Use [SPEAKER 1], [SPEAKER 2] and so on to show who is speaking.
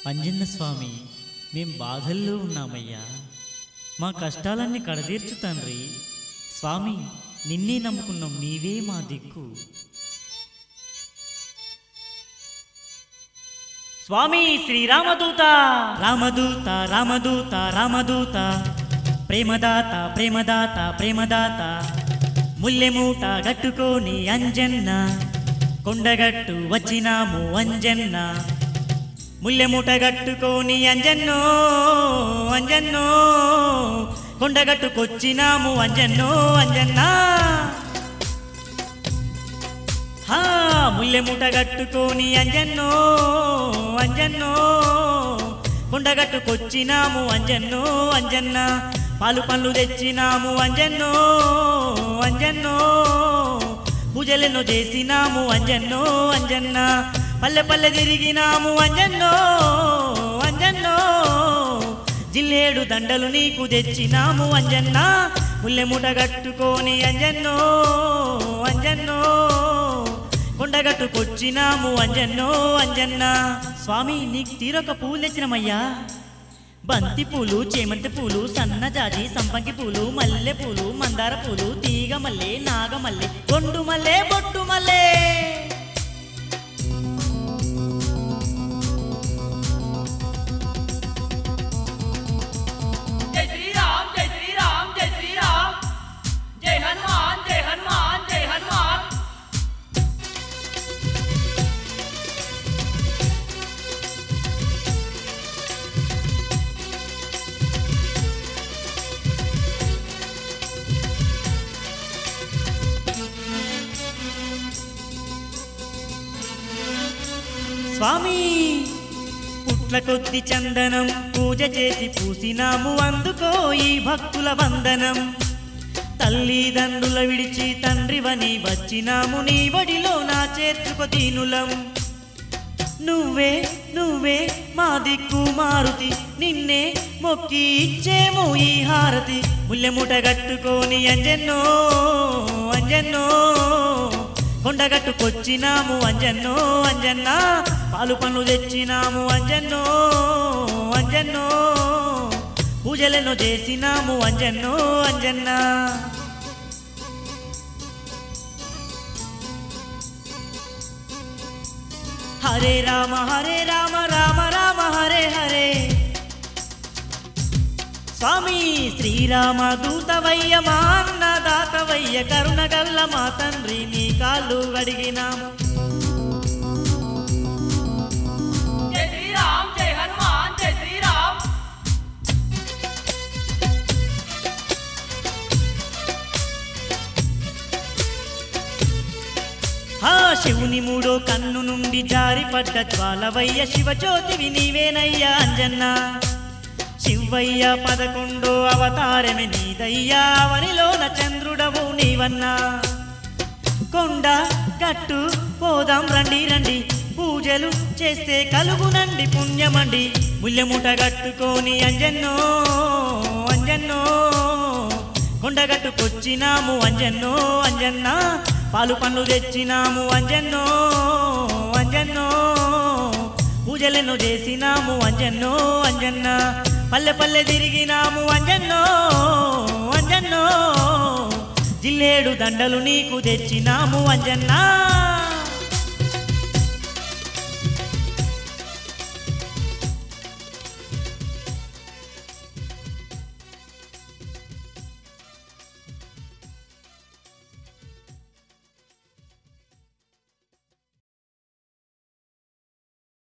[SPEAKER 1] అంజన్న స్వామి మేం బాధల్లో ఉన్నామయ్యా మా కష్టాలన్నీ కడతీర్చు తండ్రి స్వామి నిన్నే నమ్ముకున్నాం నీవే మా దిక్కు స్వామి శ్రీరామదూత రామదూత రామదూత రామదూత ప్రేమదాత ప్రేమదాత ప్రేమదాత ముల్లెమూట గట్టుకోని అంజన్న కొండగట్టు వచ్చినాము అంజన్న ముల్లెమూట గట్టుకోని అంజన్నో అంజన్నో కొండగట్టుకొచ్చినాము అంజన్నో అంజన్నా హా ముల్లెమూట గట్టుకోని అంజన్నో అంజన్నో కొండగట్టుకొచ్చినాము అంజన్నో అంజన్న పాలు పళ్ళు తెచ్చినాము అంజన్నో అంజన్నో పూజలెన్నో చేసినాము అంజన్నో అంజన్న పల్లె పల్లె తిరిగినాము అంజన్నో అంజన్నో జిల్లేడు దండలు నీకు తెచ్చినాము అంజన్న ముల్లెముట కట్టుకొని అంజన్నో అంజన్నో కొండగట్టుకొచ్చినాము అంజన్నో అంజన్న స్వామి నీకు తీరొక పూలు తెచ్చినమయ్యా బంతి పూలు చేమంతి పూలు సన్నజాజి సంపంగి పూలు మల్లె పూలు మందార పూలు తీగ మల్లె నాగమల్లె గొండు మల్లె బొట్టు మల్లె
[SPEAKER 2] जय श्री राम जय श्री राम जय श्री राम जय हनुमान जय हनुमान जय हनुमान
[SPEAKER 1] స్వామి పుట్ల కొద్ది చందనం పూజ చేసి పూసినాము అందుకో ఈ భక్తుల వందనం తల్లిదండ్రుల విడిచి తండ్రివని వచ్చినాము నీ వడిలో నా చేర్చుకో దీనులం నువ్వే నువ్వే మా దిక్కు మారుతి నిన్నే మొక్కి ఇచ్చేము ఈ హారతి ముల్లెముట గట్టుకొని అంజన్నో అంజన్నో కొండగట్టుకొచ్చినాము అంజన్నో అంజన్న పాలు పనులు తెచ్చినాము అంజన్నో అంజన్నో పూజలను చేసినాము అంజన్నో అంజన్న హరే రామ హరే రామ రామ రామ హరే హరే స్వామి శ్రీరామ దూతవయ్య మా అన్నదాతవయ్య కరుణగల్ల మా తండ్రి నీ కాళ్ళు అడిగినాము
[SPEAKER 2] जय श्री राम जय हनुमान जय श्री राम
[SPEAKER 1] హా శివుని మూడో కన్ను నుండి జారిపడ్డ జ్వాలవయ్య శివజ్యోతివి నీవేనయ్యా అంజన్న శివయ్య పదకొండో అవతారమే నీదయ్యా అవనిలోన చంద్రుడవు నీవన్నా కొండ గట్టు పోదాం రండి రండి పూజలు చేస్తే కలుగునండి పుణ్యమండి ముల్లెముట గట్టుకొని అంజన్నో అంజన్నో కొండగట్టుకొచ్చినాము అంజన్నో అంజన్న పాలు పండ్లు తెచ్చినాము అంజన్నో అంజన్నో పూజలను చేసినాము అంజన్నో అంజన్న పల్లె పల్లె తిరిగినాము అంజన్నో అంజన్నో జిల్లేడు దండలు నీకు తెచ్చినాము అంజన్నా